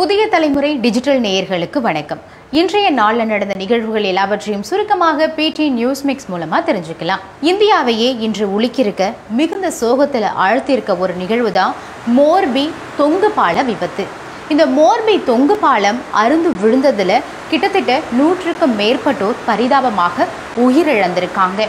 புதிய தலைமுறை டிஜிட்டல் நேயர்களுக்கு வணக்கம் இன்றைய நாளில் நடந்த நிகழ்வுகள் எல்லாவற்றையும் சுருக்கமாக பிடி நியூஸ் மிக்ஸ் மூலமா தெரிஞ்சுக்கலாம் இந்தியாவையே இன்று உலுக்கியிருக்க மிகுந்த சோகத்துல ஆழ்த்தியிருக்க ஒரு நிகழ்வு தான் மோர்பி தொங்கு பால விபத்து இந்த மோர்பி தொங்கு பாலம் அருந்து விழுந்ததுல கிட்டத்தட்ட நூற்றுக்கும் மேற்பட்டோர் பரிதாபமாக உயிரிழந்திருக்காங்க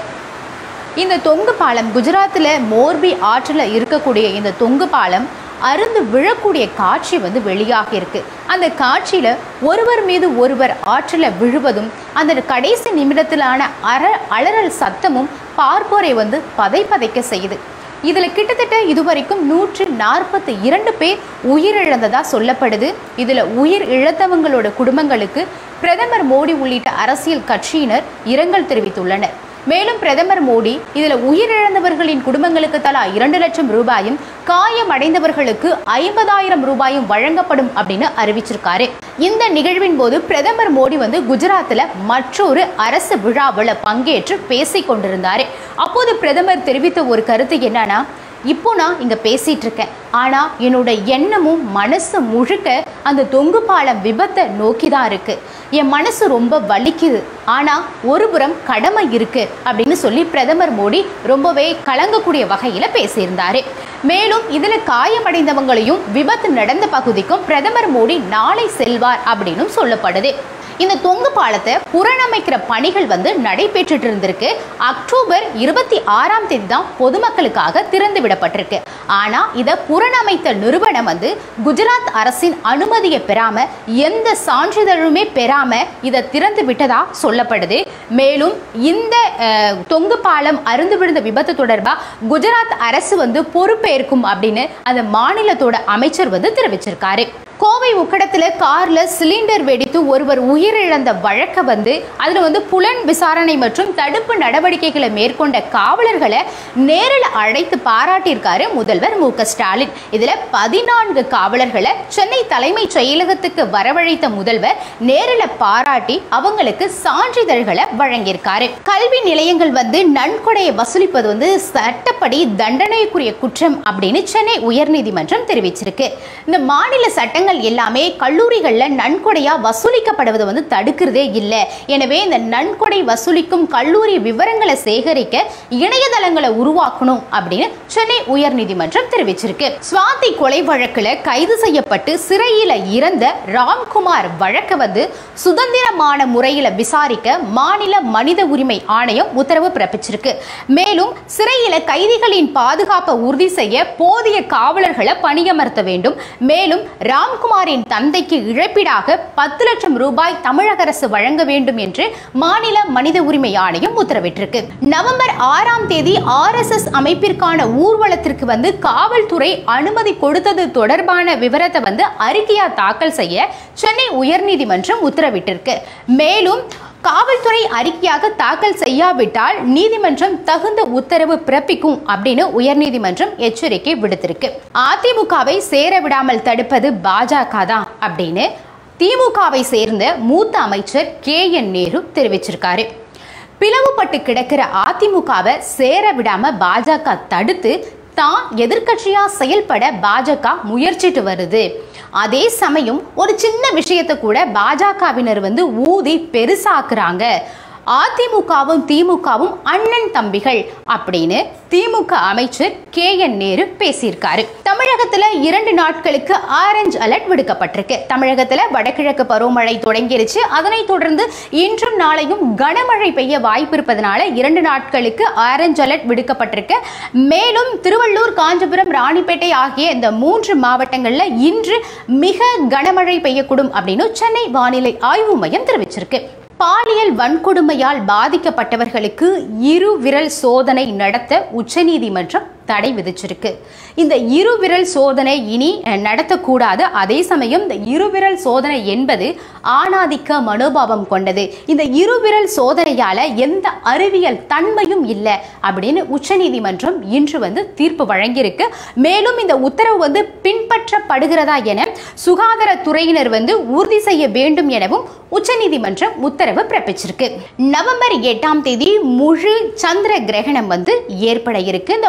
இந்த தொங்கு பாலம் குஜராத்தில் மோர்பி ஆற்றில் இருக்கக்கூடிய இந்த தொங்கு பாலம் அருந்து விழக்கூடிய காட்சி வந்து வெளியாகி இருக்கு அந்த காட்சியில ஒருவர் மீது ஒருவர் ஆற்றில் விழுவதும் அந்த கடைசி நிமிடத்திலான அற அலறல் சத்தமும் பார்ப்போரை வந்து பதை பதைக்க செய்யுது இதுல கிட்டத்தட்ட இதுவரைக்கும் நூற்று நாற்பத்தி இரண்டு பேர் உயிரிழந்ததா சொல்லப்படுது இதுல உயிர் இழந்தவங்களோட குடும்பங்களுக்கு பிரதமர் மோடி உள்ளிட்ட அரசியல் கட்சியினர் இரங்கல் தெரிவித்துள்ளனர் மேலும் பிரதமர் மோடி இதுல உயிரிழந்தவர்களின் குடும்பங்களுக்கு தலா இரண்டு லட்சம் ரூபாயும் காயமடைந்தவர்களுக்கு ஐம்பதாயிரம் ரூபாயும் வழங்கப்படும் அப்படின்னு அறிவிச்சிருக்காரு இந்த நிகழ்வின் போது பிரதமர் மோடி வந்து குஜராத்தில் மற்றொரு அரசு விழாவில் பங்கேற்று பேசிக் கொண்டிருந்தாரு அப்போது பிரதமர் தெரிவித்த ஒரு கருத்து என்னன்னா இப்போ நான் இங்க பேசிட்டு இருக்கேன் ஆனா என்னோட எண்ணமும் மனசு முழுக்க அந்த தொங்கு பாலம் விபத்தை நோக்கி தான் இருக்கு என் மனசு ரொம்ப வலிக்குது ஆனா ஒரு புறம் கடமை இருக்கு அப்படின்னு சொல்லி பிரதமர் மோடி ரொம்பவே கலங்கக்கூடிய வகையில பேசியிருந்தாரு மேலும் இதுல காயமடைந்தவங்களையும் விபத்து நடந்த பகுதிக்கும் பிரதமர் மோடி நாளை செல்வார் அப்படின்னு சொல்லப்படுது இந்த தொங்கு பாலத்தை புறணமைக்கிற பணிகள் வந்து நடைபெற்றுட்டு இருந்திருக்கு அக்டோபர் இருபத்தி ஆறாம் தேதி தான் பொதுமக்களுக்காக திறந்து விடப்பட்டிருக்கு ஆனா இதை புறணமைத்த நிறுவனம் வந்து குஜராத் அரசின் அனுமதியை பெறாம எந்த சான்றிதழுமே பெறாம இதை திறந்து விட்டதா சொல்லப்படுது மேலும் இந்த அஹ், தொங்கு பாலம் அருந்து விழுந்த விபத்து தொடர்பா குஜராத் அரசு வந்து பொறுப்பேற்கும் அப்படின்னு அந்த மாநிலத்தோட அமைச்சர் வந்து தெரிவிச்சிருக்காரு கோவை உக்கடத்துல கார்ல சிலிண்டர் வெடித்து ஒருவர் உயிரிழந்த வழக்க வந்து அதுல வந்து புலன் விசாரணை மற்றும் தடுப்பு நடவடிக்கைகளை மேற்கொண்ட காவலர்களை நேரில் அழைத்து பாராட்டியிருக்காரு முதல்வர் மு க ஸ்டாலின் இதுல பதினான்கு காவலர்களை சென்னை தலைமைச் செயலகத்துக்கு வரவழைத்த முதல்வர் நேரில் பாராட்டி அவங்களுக்கு சான்றிதழ்களை வழங்கியிருக்காரு கல்வி நிலையங்கள் வந்து நன்கொடையை வசூலிப்பது வந்து சட்டப்படி தண்டனைக்குரிய குற்றம் அப்படின்னு சென்னை உயர்நீதிமன்றம் தெரிவிச்சிருக்கு இந்த மாநில சட்டங்கள் எல்லாமே கல்லூரிகள்ல நன்கொடையா வசூலிக்கப்படுவது வந்து தடுக்கிறதே இல்லை எனவே இந்த நன்கொடை வசூலிக்கும் கல்லூரி விவரங்களை சேகரிக்க இணையதளங்களை உருவாக்கணும் அப்படின்னு சென்னை உயர்நீதிமன்றம் தெரிவிச்சிருக்கு சுவாதி கொலை வழக்குல கைது செய்யப்பட்டு சிறையில இறந்த ராம்குமார் வழக்க வந்து சுதந்திரமான முறையில விசாரிக்க மாநில மனித உரிமை ஆணையம் உத்தரவு பிறப்பிச்சிருக்கு மேலும் சிறையில கைதிகளின் பாதுகாப்பை உறுதி செய்ய போதிய காவலர்களை பணியமர்த்த வேண்டும் மேலும் ராம்குமாரின் தந்தைக்கு இழப்பீடாக பத்து லட்சம் ரூபாய் தமிழக அரசு வழங்க வேண்டும் என்று மாநில மனித உரிமை ஆணையம் உத்தரவிட்டிருக்கு நவம்பர் ஆறாம் தேதி ஆர்எஸ்எஸ் அமைப்பிற்கான ஊர்வலத்திற்கு வந்து காவல்துறை அனுமதி கொடுத்தது தொடர்பான விவரத்தை வந்து அறிக்கையா தாக்கல் செய்ய சென்னை உயர்நீதிமன்றம் உத்தரவிட்டிருக்கு மேலும் காவல்துறை அறிக்கையாக தாக்கல் செய்யாவிட்டால் நீதிமன்றம் தகுந்த உத்தரவு பிறப்பிக்கும் அப்படின்னு உயர்நீதிமன்றம் எச்சரிக்கை விடுத்திருக்கு அதிமுகவை சேர விடாமல் தடுப்பது பாஜக தான் அப்படின்னு திமுகவை சேர்ந்த மூத்த அமைச்சர் கே என் நேரு தெரிவிச்சிருக்காரு பிளவுபட்டு கிடக்கிற அதிமுகவை சேர விடாம பாஜக தடுத்து தான் எதிர்க்கட்சியா செயல்பட பாஜக முயற்சிட்டு வருது அதே சமயம் ஒரு சின்ன விஷயத்தை கூட பாஜகவினர் வந்து ஊதி பெருசாக்குறாங்க அதிமுகவும் திமுகவும் அண்ணன் தம்பிகள் அப்படின்னு திமுக அமைச்சர் கே என் நேரு பேசியிருக்காரு தமிழகத்துல இரண்டு நாட்களுக்கு ஆரஞ்சு அலர்ட் விடுக்கப்பட்டிருக்கு தமிழகத்துல வடகிழக்கு பருவமழை தொடங்கிருச்சு அதனைத் தொடர்ந்து இன்றும் நாளையும் கனமழை பெய்ய வாய்ப்பு இருப்பதனால இரண்டு நாட்களுக்கு ஆரஞ்சு அலர்ட் விடுக்கப்பட்டிருக்கு மேலும் திருவள்ளூர் காஞ்சிபுரம் ராணிப்பேட்டை ஆகிய இந்த மூன்று மாவட்டங்கள்ல இன்று மிக கனமழை பெய்யக்கூடும் அப்படின்னு சென்னை வானிலை ஆய்வு மையம் தெரிவிச்சிருக்கு பாலியல் வன்கொடுமையால் பாதிக்கப்பட்டவர்களுக்கு இரு விரல் சோதனை நடத்த உச்சநீதிமன்றம் தடை விதிச்சிருக்கு இந்த இருவிரல் சோதனை இனி அஹ், நடத்தக்கூடாது அதே சமயம் இந்த இருவிரல் சோதனை என்பது ஆணாதிக்க மனோபாவம் கொண்டது இந்த இருவிரல் சோதனையால எந்த அறிவியல் தன்மையும் இல்லை அப்படின்னு உச்சநீதிமன்றம் இன்று வந்து தீர்ப்பு வழங்கியிருக்கு மேலும் இந்த உத்தரவு வந்து பின்பற்றப்படுகிறதா என சுகாதாரத்துறையினர் வந்து உறுதி செய்ய வேண்டும் எனவும் உச்சநீதிமன்றம் உத்தரவு பிறப்பிச்சிருக்கு நவம்பர் எட்டாம் தேதி முழு சந்திர கிரகணம் வந்து ஏற்பட இருக்கு இந்த முழு சந்திர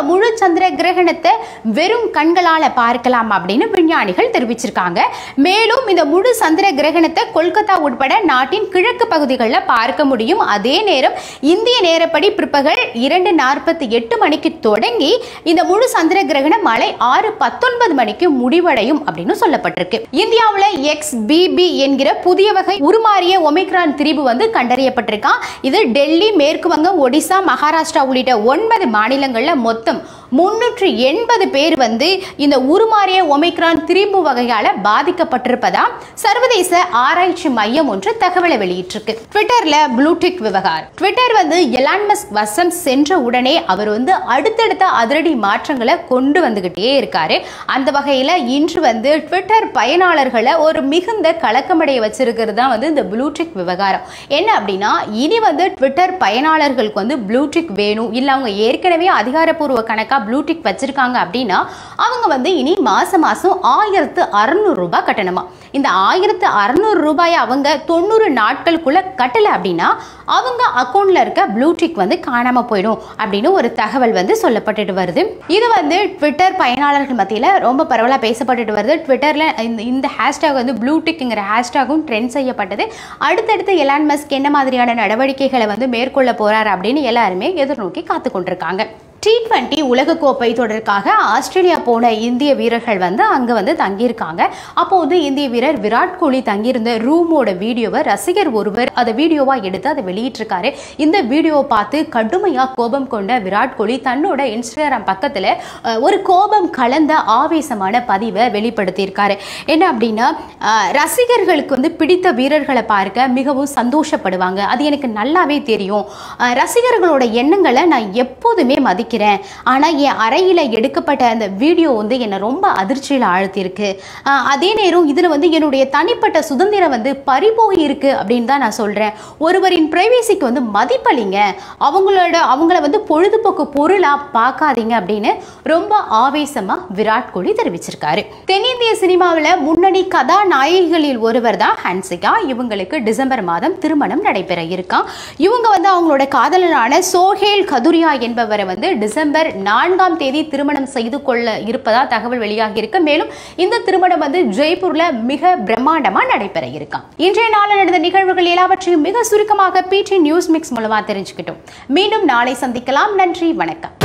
சந்திர கிரகணத்தை வெறும் கண்களால பார்க்கலாம் அப்படின்னு விஞ்ஞானிகள் தெரிவிச்சிருக்காங்க மேலும் இந்த முழு சந்திர கிரகணத்தை கொல்கத்தா உட்பட நாட்டின் கிழக்கு பகுதிகளில் பார்க்க முடியும் அதே நேரம் இந்திய நேரப்படி பிற்பகல் இரண்டு நாற்பத்தி எட்டு மணிக்கு தொடங்கி இந்த முழு சந்திர கிரகணம் மாலை ஆறு பத்தொன்பது மணிக்கு முடிவடையும் அப்படின்னு சொல்லப்பட்டிருக்கு இந்தியாவில் எக்ஸ் பிபி என்கிற புதிய வகை உருமாறிய ஒமிக்ரான் திரிபு வந்து கண்டறியப்பட்டிருக்கான் இது டெல்லி மேற்கு வங்கம் ஒடிசா மகாராஷ்டிரா உள்ளிட்ட ஒன்பது மாநிலங்களில் மொத்தம் முன்னூற்று எண்பது பேர் வந்து இந்த உருமாறிய ஒமிக்ரான் திரிபு வகையால பாதிக்கப்பட்டிருப்பதா சர்வதேச ஆராய்ச்சி மையம் ஒன்று தகவலை வெளியிட்டிருக்கு ட்விட்டர்ல ப்ளூடிக் விவகாரம் ட்விட்டர் வந்து எலான் மஸ்க் வசம் சென்ற உடனே அவர் வந்து அடுத்தடுத்த அதிரடி மாற்றங்களை கொண்டு வந்துகிட்டே இருக்காரு அந்த வகையில இன்று வந்து ட்விட்டர் பயனாளர்களை ஒரு மிகுந்த கலக்கமடைய வச்சிருக்கிறது தான் வந்து இந்த ப்ளூடிக் விவகாரம் என்ன அப்படின்னா இனி வந்து ட்விட்டர் பயனாளர்களுக்கு வந்து ப்ளூடிக் வேணும் இல்லை அவங்க ஏற்கனவே அதிகாரப்பூர்வ கணக்கா ப்ளூடிக் வச்சிருக்காங்க அப்படின்னா அவங்க வந்து இனி மாசம் மாசம் ஆயிரத்து அறுநூறு ரூபாய் கட்டணுமா இந்த ஆயிரத்து அறுநூறு ரூபாயை அவங்க தொண்ணூறு நாட்களுக்குள்ள கட்டல அப்படின்னா அவங்க அக்கௌண்ட்ல இருக்க ப்ளூடிக் வந்து காணாம போயிடும் அப்படின்னு ஒரு தகவல் வந்து சொல்லப்பட்டுட்டு வருது இது வந்து ட்விட்டர் பயனாளர்கள் மத்தியில் ரொம்ப பரவலாக பேசப்பட்டுட்டு வருது ட்விட்டரில் இந்த இந்த ஹேஷ்டேக் வந்து ப்ளூடிக்ங்கிற ஹேஷ்டேகும் ட்ரெண்ட் செய்யப்பட்டது அடுத்தடுத்து எலான் மஸ்க் என்ன மாதிரியான நடவடிக்கைகளை வந்து மேற்கொள்ள போறார் அப்படின்னு எல்லாருமே எதிர்நோக்கி காத்து கொண்டிருக்காங்க டி டுவெண்ட்டி உலகக்கோப்பை தொடருக்காக ஆஸ்திரேலியா போன இந்திய வீரர்கள் வந்து அங்கே வந்து தங்கியிருக்காங்க அப்போது இந்திய வீரர் விராட் கோலி தங்கியிருந்த ரூமோட வீடியோவை ரசிகர் ஒருவர் அதை வீடியோவாக எடுத்து அதை வெளியிட்டிருக்காரு இந்த வீடியோவை பார்த்து கடுமையாக கோபம் கொண்ட விராட் கோலி தன்னோட இன்ஸ்டாகிராம் பக்கத்தில் ஒரு கோபம் கலந்த ஆவேசமான பதிவை வெளிப்படுத்தியிருக்காரு என்ன அப்படின்னா அஹ், ரசிகர்களுக்கு வந்து பிடித்த வீரர்களை பார்க்க மிகவும் சந்தோஷப்படுவாங்க அது எனக்கு நல்லாவே தெரியும் அஹ், ரசிகர்களோட எண்ணங்களை நான் எப்போதுமே மதிக்கிறேன் ஆனால் என் அறையில் எடுக்கப்பட்ட அந்த வீடியோ வந்து என்னை ரொம்ப அதிர்ச்சியில் ஆழ்த்தியிருக்கு அஹ், அதே நேரம் இதில் வந்து என்னுடைய தனிப்பட்ட சுதந்திரம் வந்து பறிபோய் இருக்கு அப்படின்னு தான் நான் சொல்கிறேன் ஒருவரின் பிரைவேசிக்கு வந்து மதிப்பளிங்க அவங்களோட அவங்கள வந்து பொழுதுபோக்கு பொருளாக பார்க்காதீங்க அப்படின்னு ரொம்ப ஆவேசமாக விராட் கோலி தெரிவிச்சிருக்காரு தென்னிந்திய சினிமாவில் முன்னணி கதாநாயகிகளில் ஒருவர் தான் ஹன்சிகா இவங்களுக்கு டிசம்பர் மாதம் திருமணம் நடைபெற இருக்கான் இவங்க வந்து அவங்களோட காதலனான சோஹேல் கதுரியா என்பவரை வந்து டிசம்பர் நான்காம் தேதி திருமணம் செய்து கொள்ள இருப்பதா தகவல் வெளியாகி இருக்கு மேலும் இந்த திருமணம் வந்து ஜெய்ப்பூர்ல மிக பிரம்மாண்டமா நடைபெற இருக்கான் இன்றைய நாளில் நடந்த நிகழ்வுகள் எல்லாவற்றையும் மிக சுருக்கமாக பிடி நியூஸ் மிக்ஸ் மூலமா தெரிஞ்சுக்கிட்டோம் மீண்டும் நாளை சந்திக்கலாம் நன்றி வணக்கம்